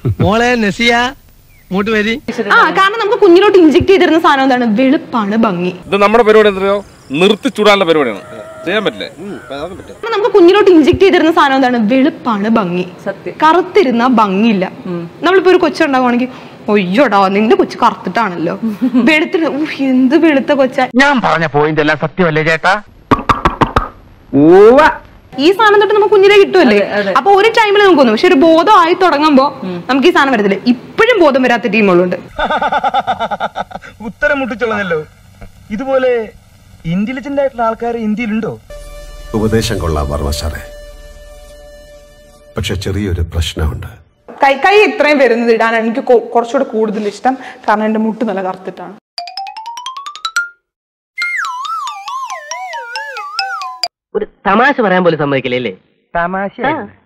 മോളെ നസിയ ഇങ്ങോട്ട് വരി ആ കാരണം നമുക്ക് കുഞ്ഞിലോട്ട് ഇഞ്ചെക്ട് ചെയ്തിരുന്ന സാധനം എന്താണ് വെളുപ്പാണ് ഭംഗി ഇത് നമ്മുടെ പരിപാടി എന്തോ നിർത്തി ചൂടാനുള്ള പരിപാടിയാണ് ചെയ്യാൻ പറ്റില്ലേ കാരണം നമുക്ക് കുഞ്ഞിലോട്ട് ഇഞ്ചെക്ട് ചെയ്തിരുന്ന സാധനം എന്താണ് വെളുപ്പാണ് ഭംഗി സത്യം. കറുത്തിരുന്ന ഭംഗിയില്ല നമ്മളിപ്പോ ഒരു കൊച്ചുണ്ടാവുകയാണെങ്കിൽ ഒയ്യോടാ നിന്റെ കൊച്ചു കറുത്തിട്ടാണല്ലോ വെളുത്തിട്ട് ഊഹ് എന്ത് വെളുത്ത കൊച്ച ഞാൻ പറഞ്ഞ പോയിന്റ് എല്ലാം സത്യമല്ലേ ചേട്ടാ ഈ സാധനം തൊട്ട് നമുക്ക് കുഞ്ഞിലെ കിട്ടുമല്ലേ അതെ, അതെ. അപ്പൊ ഒരു ടൈമിൽ നമുക്ക് തോന്നും പക്ഷെ ഒരു ബോധം ആയി തുടങ്ങുമ്പോ നമുക്ക് ഈ സാധനം വരത്തില്ല ഇപ്പോഴും ബോധം വരാത്ത ടീമുകളുണ്ട് ഉത്തരം മുട്ടിച്ചുള്ളതല്ലോ ഇതുപോലെ ഇന്റലിജന്റ് ആയിട്ടുള്ള ആൾക്കാർ ഇന്ത്യയിലുണ്ടോ ഉപദേശം കൊള്ളാം വർമ്മ സാറേ പക്ഷെ ചെറിയൊരു പ്രശ്നമുണ്ട് കൈ കൈ ഇത്രയും വരുന്നത് ഇടാനാണ് എനിക്ക് കൊ- കുറച്ചുകൂടെ കൂടുതൽ ഇഷ്ടം കാരണം എന്റെ മുട്ട് നല്ല കറുത്തിട്ടാണ് ഒരു തമാശ പറയാൻ പോലും സമ്മതിക്കില്ലേ തമാശ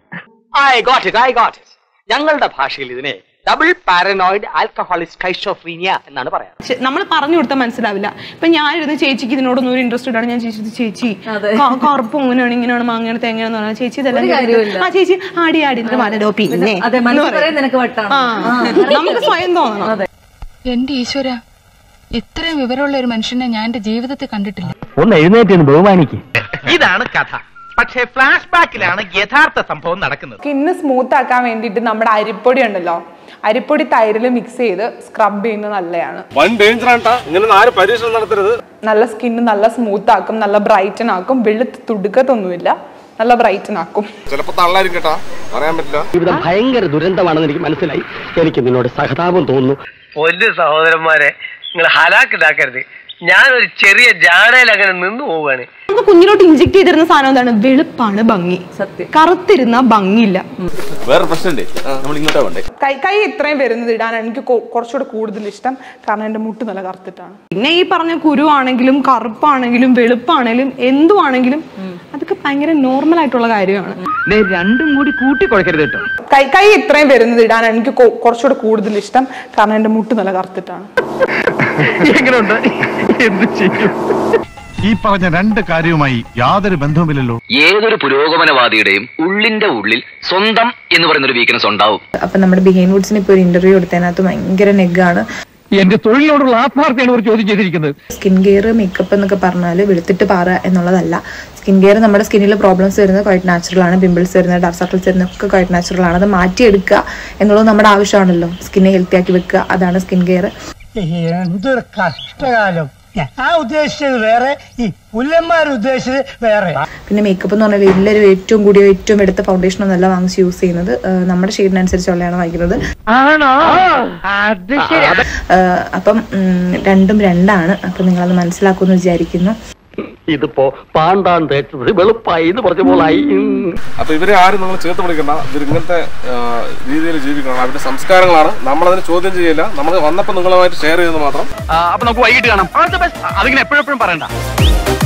I got it, I got it. ഞങ്ങളുടെ ഭാഷയിൽ ഇതിനെ ഡബിൾ പാരനോയിഡ് ആൽക്കഹോളിക് സ്കൈഷോഫ്രീനിയ എന്നാണ് പറയാറ് നമ്മൾ പറഞ്ഞു കൊടുത്താൽ മനസ്സിലാവില്ല ഇപ്പൊ ഞാനിരുന്ന് ചേച്ചിക്ക് ഇതിനോടൊന്നും ഒരു ഇൻട്രസ്റ്റ് ഇടാണ് ഞാൻ ചേച്ചി ഇത് ചേച്ചി അതെ. ക- കറുപ്പ് ഇങ്ങനെയാണ് ഇങ്ങനെയാണ് മാങ്ങയാണ് തേങ്ങയാണെന്ന് പറഞ്ഞാൽ ചേച്ചി ഇതെല്ലാം ഒരു കേട്ടിട്ട്, കാര്യവുമില്ല. ആ ചേച്ചി ആടി ആടി എന്നിട്ട് വരടോ പിന്നെ അതെ എന്ന് മനസ്സ് പറയും. പറയാൻ നിനക്ക് വട്ടാണ് ആ, നമുക്ക് സ്വയം തോന്നണം അതെ എന്റെ ഈശ്വര ഇത്രയും വിവരമുള്ള ഒരു മനുഷ്യനെ ഞാൻ എന്റെ ജീവിതത്തിൽ കണ്ടിട്ടില്ല ഒന്ന് എഴുന്നേറ്റ് ബഹുമാനിക്ക് ഇതാണ് കഥ പക്ഷേ ഫ്ലാഷ് ബാക്കിലാണ് യഥാർത്ഥ സംഭവം നടക്കുന്നത് സ്കിന്ന് സ്മൂത്ത് ആക്കാൻ വേണ്ടിയിട്ട് നമ്മുടെ അരിപ്പൊടി ഉണ്ടല്ലോ അരിപ്പൊടി തൈരിൽ മിക്സ് ചെയ്ത് സ്ക്രബ് ചെയ്യുന്നത് നല്ലതാണ് വൻ ഡേഞ്ചർ ആണ്ടാ ഇങ്ങനെ ആരും പരീക്ഷണം നടത്തരുത് നല്ല സ്കിന്ന് നല്ല സ്മൂത്ത് ആക്കും നല്ല ബ്രൈറ്റൻ ആക്കും വെളുത്ത് തുടുക്കത്തൊന്നുമില്ല നല്ല ബ്രൈറ്റൻ ആക്കും ചിലപ്പോ തള്ളായിരിക്കും കേട്ടാ പറയാൻ പറ്റില്ല ജീവിതം ഭയങ്കര ദുരന്തമാണെന്ന് എനിക്ക് മനസ്സിലായി എനിക്ക് നിന്നോട് സഹതാപം തോന്നുന്നു പൊന്നു സഹോദരന്മാരെ നിങ്ങൾ ഹലാക്കിതാക്കരുത് ഞാനൊരു ചെറിയ ജാടയിൽ അങ്ങനെ നിന്നു പോവുകയാണ് നമുക്ക് കുഞ്ഞിലോട്ട് ഇഞ്ചെക്ട് ചെയ്തിരുന്ന സാധനം എന്താണ് വെളുപ്പാണ് ഭംഗി സത്യം കറുത്തിരുന്ന ഭംഗിയില്ല വേറെ പ്രശ്നമുണ്ട് നമ്മൾ ഇങ്ങോട്ടാ വേണ്ടേ കൈ കൈ ഇത്രയും വരുന്നത് ഇടാനാണ് എനിക്ക് കൊ- കുറച്ചുകൂടെ കൂടുതൽ ഇഷ്ടം കാരണം എന്റെ മുട്ട് നല്ല കറുത്തിട്ടാണ് പിന്നെ ഈ പറഞ്ഞ കുരു ആണെങ്കിലും കറുപ്പാണെങ്കിലും വെളുപ്പാണെങ്കിലും എന്തുവാണെങ്കിലും അതൊക്കെ ഭയങ്കര നോർമൽ ആയിട്ടുള്ള കാര്യമാണ് രണ്ടും കൂടി കൂട്ടി കുഴക്കരുത് കേട്ടോ കൈ കൈ ഇത്രയും വരുന്നത് ഇടാനാണ് എനിക്ക് കൊ- കുറച്ചുകൂടെ കൂടുതൽ ഇഷ്ടം കാരണം എന്റെ മുട്ട് നല്ല കറുത്തിട്ടാണ് എങ്ങനെയുണ്ട് എന്ത് ചെയ്യും ഈ പറഞ്ഞ രണ്ട് കാര്യവുമായി യാതൊരു ബന്ധവുമില്ലല്ലോ ഏതൊരു പുരോഗമനവാദിയുടെയും ഉള്ളിന്റെ ഉള്ളിൽ സ്വന്തം എന്ന് പറയുന്ന ഒരു വീക്ക്നെസ് ഉണ്ടാവും അപ്പൊ നമ്മുടെ ബിഹൈൻ വുഡ്സിന് ഇപ്പോൾ ഒരു ഇന്റർവ്യൂ എടുത്തതിനകത്ത് ഭയങ്കര നെഗാണ് എന്റെ തൊഴിലിനോടുള്ള ആത്മാർത്ഥയാണ് ഒരു ചോദ്യം ചെയ്തിരിക്കുന്നത് സ്കിൻ കെയർ മേക്കപ്പ് എന്നൊക്കെ പറഞ്ഞാൽ വെളുത്തിട്ട് പാറ എന്നുള്ളതല്ല സ്കിൻ കെയർ നമ്മുടെ സ്കിന്നിൽ പ്രോബ്ലംസ് വരുന്നത് ക്വൈറ്റ് നാച്ചുറൽ ആണ് പിമ്പിൾസ് വരുന്നത് ഡാർക്ക് സർക്കിൾസ് വരുന്നത് ഒക്കെ ക്വൈറ്റ് നാച്ചുറൽ ആണ് അത് മാറ്റിയെടുക്കുക എന്നുള്ളത് നമ്മുടെ ആവശ്യമാണല്ലോ സ്കിന്നെ ഹെൽത്തി ആക്കി വെക്കുക അതാണ് സ്കിൻ കെയർ എന്തൊരു കഷ്ടകാലം ഞാൻ ഉദ്ദേശിച്ചത് വേറെ ഈ പുല്ലന്മാർ ഉദ്ദേശിച്ചത് വേറെ പിന്നെ മേക്കപ്പ് എന്ന് പറഞ്ഞാൽ എല്ലാവരും ഏറ്റവും കൂടിയ ഏറ്റവും എടുത്ത ഫൗണ്ടേഷൻ ഒന്നല്ല വാങ്ങിച്ച് യൂസ് ചെയ്യുന്നത് ആ, നമ്മുടെ ഷെയ്ഡിനനുസരിച്ചുള്ളതാണ് വാങ്ങിക്കുന്നത് ആണോ അത് ശരി ആ, അപ്പം ഉം, രണ്ടും രണ്ടാണ് അപ്പം നിങ്ങളത് മനസ്സിലാക്കുമെന്ന് വിചാരിക്കുന്നു ഇതിപ്പോ പാണ്ടാൻ തേച്ചത് വെളുപ്പായി എന്ന് പറഞ്ഞ പോലായി അപ്പൊ ഇവരെ ആരും നമ്മൾ ചേർത്ത് പിടിക്കണ്ട ഇവർ ഇങ്ങനത്തെ രീതിയിൽ ജീവിക്കണം അവരുടെ സംസ്കാരങ്ങളാണ് നമ്മളതിനെ ചോദ്യം ചെയ്യില്ല നമ്മൾ വന്നപ്പോൾ നിങ്ങളുമായിട്ട് ഷെയർ ചെയ്തെന്ന് മാത്രം അപ്പൊ നമുക്ക് വൈകിട്ട് കാണാം അതിങ്ങനെ എപ്പോഴെപ്പോഴും പറയണ്ട